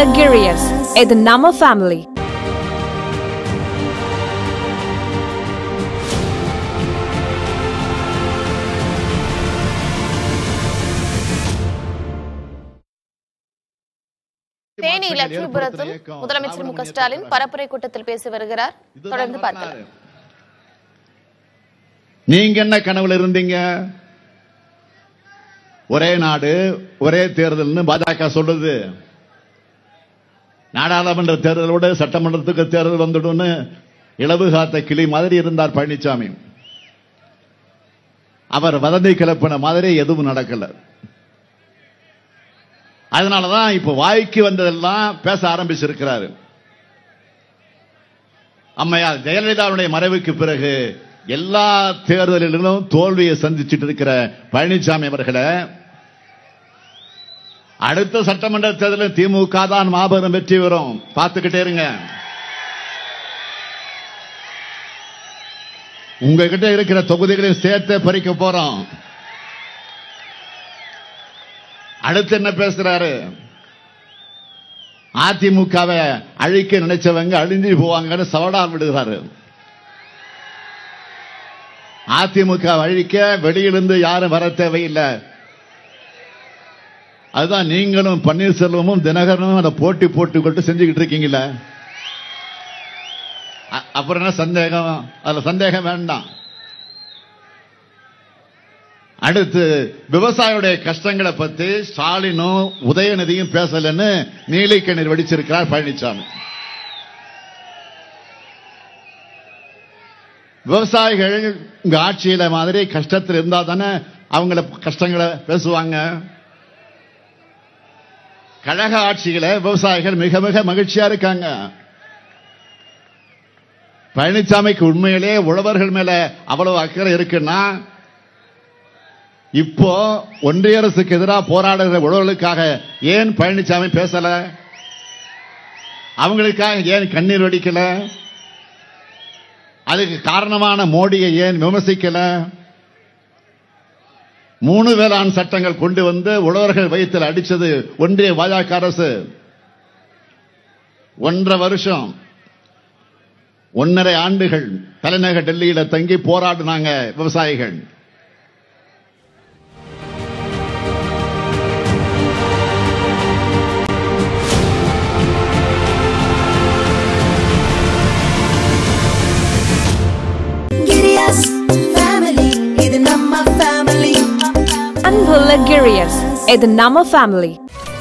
Girius, இது நம்ம family Theni லட்சுமிபுரத்தில் முதலமைச்சர் மு க ஸ்டாலின் பரப்புரை கூட்டத்தில் பேசி வருகிறார் தொடர்ந்து பார்க்கலாம் நீங்க என்ன கனவுல இருந்தீங்க ஒரே நாடு ஒரே தேர்தல்னு பாஜக சொல்லுது நாடாளுமன்ற தேர்தலோட சட்டமன்றத்துக்கு தேர்தல் வந்துடும்னு இளவு காத்த கிளி மாதிரி இருந்தார் பழனிசாமி அவர் வதந்தி கிளப்பின மாதிரி எதுவும் நடக்கல அதனாலதான் இப்ப வாய்க்கு வந்ததெல்லாம் பேச ஆரம்பிச்சிருக்கிறாரு அம்மையார் ஜெயலலிதாவுடைய மறைவுக்கு பிறகு எல்லா தேர்தலிலும் தோல்வியை சந்திச்சிட்டு இருக்கிற பழனிசாமி அவர்களை அடுத்த சட்டமன்ற தேர்தலில் திமுக தான் மாபெரும் வெற்றி பெறும் பார்த்துக்கிட்டே இருங்க உங்ககிட்ட இருக்கிற தொகுதிகளையும் சேர்த்து பறிக்க போறோம் அடுத்து என்ன பேசுறாரு அதிமுகவை அழிக்க நினைச்சவங்க அழிஞ்சு போவாங்கன்னு சவடால் விடுகிறாரு அதிமுக அழிக்க வெளியிலிருந்து யாரும் வர தேவையில்லை அதுதான் நீங்களும் பன்னீர்செல்வமும் தினகரனும் அதை போட்டி போட்டுக்கொண்டு செஞ்சுக்கிட்டு இருக்கீங்களே அ- அப்புறம் என்ன சந்தேகம் அதுல சந்தேகம் வேண்டாம் அடுத்து விவசாயியுடைய கஷ்டங்களை பத்தி ஸ்டாலினும் உதயநிதியும் பேசலன்னு நீலிக்கண்ணீர் வெடிச்சிருக்கிறார் பழனிசாமி விவசாயிகள் உங்க ஆட்சியில மாதிரி கஷ்டத்தில் இருந்தா தானே அவங்கள கஷ்டங்களை பேசுவாங்க கழக ஆட்சியில விவசாயிகள் மிக மிக மகிழ்ச்சியா இருக்காங்க பழனிசாமிக்கு உண்மையிலே உழவர்கள் மேல அவ்வளவு அக்கறை இருக்குன்னா இப்போ ஒன்றிய அரசுக்கு எதிராக போராடுகிற உழவர்களுக்காக ஏன் பழனிசாமி பேசல அவங்களுக்காக ஏன் கண்ணீர் வடிக்கல அதுக்கு காரணமான மோடியை ஏன் விமர்சிக்கல மூணு வேளாண் சட்டங்கள் கொண்டு வந்து உழவர்கள் வயிற்றில் அடிச்சது ஒன்றிய பாஜக அரசு ஒன்றரை வருஷம் ஒன்னரை ஆண்டுகள் தலைநகர் டெல்லியில தங்கி போராடினாங்க விவசாயிகள் Girias family, இது நம்ம family. அன்புள்ள Girius, இது நம்ம ஃபேமிலி